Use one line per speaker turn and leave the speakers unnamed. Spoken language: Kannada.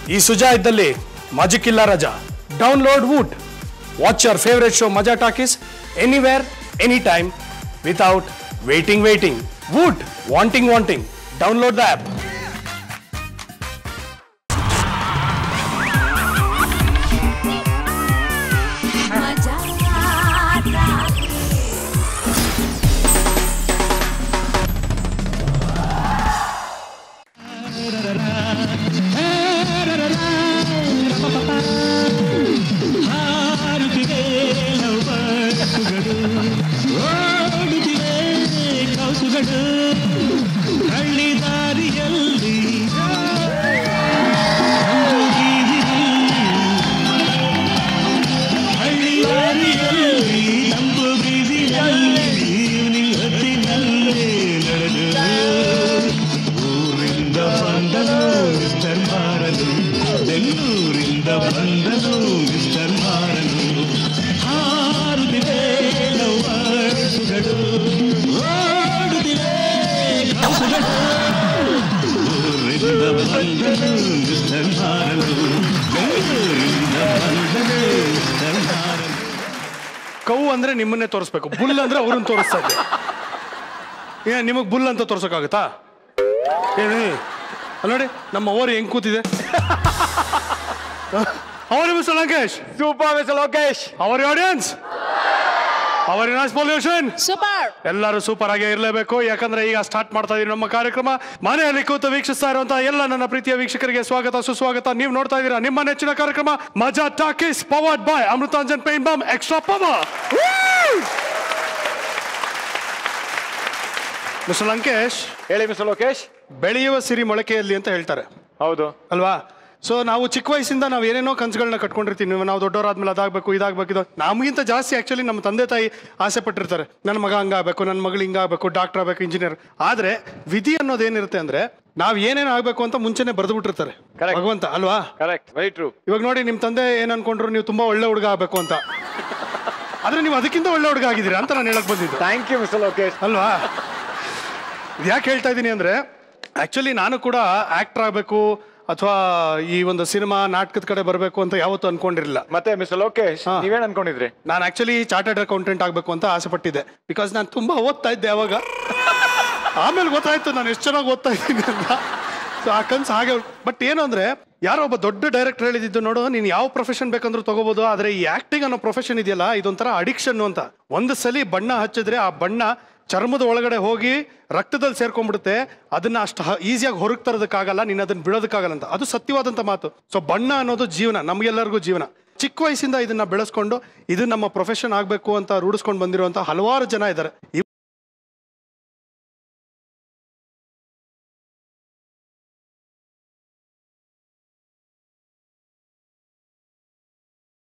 ಈ ಸುಜಾ ಇದ್ದಲ್ಲಿ ಮಜಕ್ ಇಲ್ಲ ರಜಾ download Voot watch your favourite show Majaa Talkies anywhere any time without waiting waiting Voot wanting wanting download the app
मजा आता है
ಹಾರುತ್ತಿದೆ ಲವಬರ್ಡ್ಸ್ಗಳು, ಓಡುತ್ತಿವೆ ಕೌಸುಗಳು ಹಳ್ಳಿ ದಾರಿಯಲ್ಲಿ ಒಂದು ಬೀದಿಯಲ್ಲಿ, ಹಳ್ಳಿ ದಾರಿಯಲ್ಲಿ ನಂಬು ಬೀದಿಯಲ್ಲಿ ಈವ್ನಿಂಗ್ ಹೊತ್ತಿನಲ್ಲಿ ನಡೆದು ಊರಿಂದ ಬಂದನು ಮಿಸ್ಟರ್ ಮಾರನು ಬೆಂಗಳೂರಿಂದ ಬಂದನು ಮಿಸ್ಟರ್ ಮಾರನು ಹಾರುತ್ತಿವೆ ಲವರ್ಸುಗಳು ಓಡುತ್ತಿವೆ ಕನಸುಗಳು ಊರಿಂದ ಬಂದನು ಮಿಸ್ಟರ್ ಮಾರನು ಬೆಂಗಳೂರಿಂದ ಬಂದನು ಮಿಸ್ಟರ್ ಮಾರನು
ಕೌ ಅಂದ್ರೆ ನಿಮ್ಮನ್ನೇ ತೋರಿಸ್ಬೇಕು ಬುಲ್ ಅಂದ್ರೆ ಅವ್ರನ್ನ ತೋರಿಸ್ತಾ ಇದ್ದೆ ಏ ನಿಮಗೆ ಬುಲ್ ಅಂತ ತೋರ್ಸೋಕ್ಕಾಗತ್ತಾ ಏನೇ ಅಲ್ಲಿ ನೋಡಿ ನಮ್ಮ ಓರಿ ಹೆಂಗ್ ಕೂತಿದೆ ಅವರಿ mister Lankesh
super mister Lokesh
ಅವರ್ ಆಡಿಯನ್ಸ್ ಅವರ್ ನಾಯ್ಸ್ ಪೊಲ್ಯೂಷನ್
सुपर
ಎಲ್ಲರೂ ಸೂಪರ್ ಆಗೇ ಇರಲೇಬೇಕು ಯಾಕಂದ್ರೆ ಈಗ ಸ್ಟಾರ್ಟ್ ಮಾಡ್ತಾ ಇದೀವಿ ನಮ್ಮ ಕಾರ್ಯಕ್ರಮ ಮನೆಯಲ್ಲಿ ಕೂತು ವೀಕ್ಷಿಸ್ತಾ ಇರುವಂತಹ ಎಲ್ಲ ನನ್ನ ಪ್ರೀತಿಯ ವೀಕ್ಷಕರಿಗೆ ಸ್ವಾಗತ ಸುಸ್ವಾಗತ ನೀವು ನೋಡ್ತಾ ಇದ್ದೀರಾ ನಿಮ್ಮ ನೆಚ್ಚಿನ ಕಾರ್ಯಕ್ರಮ Majaa Talkies powered by Amrutanjan pain balm extra power mister Lankesh
ಹೇಳಿ ಮಿಸ್ಟರ್ ಲೋಕೇಶ್
ಬೆಳೆಯುವ ಸಿರಿ ಮೊಳಕೆಯಲ್ಲಿ ಅಂತ ಹೇಳ್ತಾರೆ
ಹೌದು
ಅಲ್ವಾ ಸೊ ನಾವು ಚಿಕ್ಕ ವಯಸ್ಸಿಂದ ನಾವು ಏನೇನೋ ಕನಸುಗಳನ್ನ ಕಟ್ಕೊಂಡಿರ್ತೀವಿ ನಾವು ದೊಡ್ಡವರಾದ್ಮೇಲೆ ಅದಾಗಬೇಕು ಇದಾಗಬೇಕು ಇದು ನಮಗಿಂತ ಜಾಸ್ತಿ ಆಕ್ಚುಲಿ ನಮ್ಮ ತಂದೆ ತಾಯಿ ಆಸೆ ಪಟ್ಟಿರ್ತಾರೆ ನನ್ನ ಮಗ ಹಂಗಾಗಬೇಕು ನನ್ನ ಮಗಳು ಹಿಂಗಾಗಬೇಕು ಡಾಕ್ಟರ್ ಆಗಬೇಕು ಇಂಜಿನಿಯರ್ ಆದ್ರೆ ವಿಧಿ ಅನ್ನೋದೇನಿರುತ್ತೆ ಅಂದ್ರೆ ನಾವ್ ಏನೇನು ಆಗ್ಬೇಕು ಅಂತ ಮುಂಚೆನೆ ಬರೆದು ಬಿಟ್ಟಿರ್ತಾರೆ
Correct.
ಭಗವಂತ ಅಲ್ವಾ
ಕರೆಕ್ಟ್ ವೆರಿ ಟ್ರೂ
ಇವಾಗ ನೋಡಿ ನಿಮ್ ತಂದೆ ಏನ್ ಅನ್ಕೊಂಡ್ರು ನೀವು ತುಂಬಾ ಒಳ್ಳೆ ಹುಡುಗ ಆಗ್ಬೇಕು ಅಂತ ಆದ್ರೆ ನೀವು ಅದಕ್ಕಿಂತ ಒಳ್ಳೆ ಹುಡುಗ ಆಗಿದ್ದೀರಾ ಅಂತ ನಾನು ಹೇಳಕ್ ಬಂದಿದ್ದು
ಥ್ಯಾಂಕ್ ಯು ಮಿಸ್ಟರ್ ಲೋಕೇಶ್
ಅಲ್ವಾ ಯಾಕೆ ಹೇಳ್ತಾ ಇದ್ದೀನಿ ಅಂದ್ರೆ ಆಕ್ಚುಲಿ ನಾನು ಕೂಡ ಆಕ್ಟರ್ ಆಗಬೇಕು ಅಥವಾ ಈ ಒಂದು ಸಿನಿಮಾ ನಾಟಕದ ಕಡೆ ಬರಬೇಕು ಅಂತ ಯಾವತ್ತೂ ಅನ್ಕೊಂಡಿರಲಿಲ್ಲ
ಮತ್ತೆ ಮಿಸ್ಟರ್ ಲೋಕೇಶ್
ಹಾ.
ನೀವೇನ್ ಅನ್ಕೊಂಡಿದ್ರಿ
ನಾನು ಆಕ್ಚುಲಿ ಚಾರ್ಟರ್ಡ್ ಅಕೌಂಟೆಂಟ್ ಆಗಬೇಕು ಅಂತ ಆಸೆ ಪಟ್ಟಿದ್ದೆ ಬಿಕಾಸ್ ನಾನು ತುಂಬಾ ಓದ್ತಾ ಇದ್ದೆ ಅವಾಗ ಆಮೇಲೆ ಗೊತ್ತಾಯ್ತು ನಾನು ಎಷ್ಟು ಚೆನ್ನಾಗಿ ಓದ್ತಾ ಇದ್ದೀನಿ ಅಂತ ಸೊ ಆ ಕನ್ಸು ಹಾಗೆ ಬಟ್ ಏನು ಅಂದ್ರೆ ಯಾರೋ ಒಬ್ಬ ದೊಡ್ಡ ಡೈರೆಕ್ಟರ್ ಹೇಳಿದ್ದು ನೋಡು ನೀನು ಯಾವ ಪ್ರೊಫೆಷನ್ ಬೇಕಂದ್ರೂ ತಗೋಬಹುದು ಆದ್ರೆ ಈ ಆಕ್ಟಿಂಗ್ ಅನ್ನೋ ಪ್ರೊಫೆಷನ್ ಇದೆಯಲ್ಲ ಇದೊಂಥರ ಅಡಿಕ್ಷನ್ ಅಂತ ಒಂದು ಸಲಿ ಬಣ್ಣ ಹಚ್ಚಿದ್ರೆ ಆ ಬಣ್ಣ ಚರ್ಮದ ಒಳಗಡೆ ಹೋಗಿ ರಕ್ತದಲ್ಲಿ ಸೇರ್ಕೊಂಡ್ಬಿಡುತ್ತೆ ಅದನ್ನ ಅಷ್ಟು ಈಸಿಯಾಗಿ ಹೊರಗೆ ತರೋದಕ್ಕಾಗಲ್ಲ ನೀನು ಅದನ್ನ ಬಿಡೋದಕ್ಕಾಗಲ್ಲ ಅಂತ ಅದು ಸತ್ಯವಾದಂತ ಮಾತು ಸೊ ಬಣ್ಣ ಅನ್ನೋದು ಜೀವನ ನಮಗೆಲ್ಲರಿಗೂ ಜೀವನ ಚಿಕ್ಕ ವಯಸ್ಸಿಂದ ಇದನ್ನ ಬೆಳೆಸ್ಕೊಂಡು ಇದು ನಮ್ಮ ಪ್ರೊಫೆಷನ್ ಆಗಬೇಕು ಅಂತ ರೂಢಿಸ್ಕೊಂಡು ಬಂದಿರುವಂತ ಹಲವಾರು ಜನ ಇದ್ದಾರೆ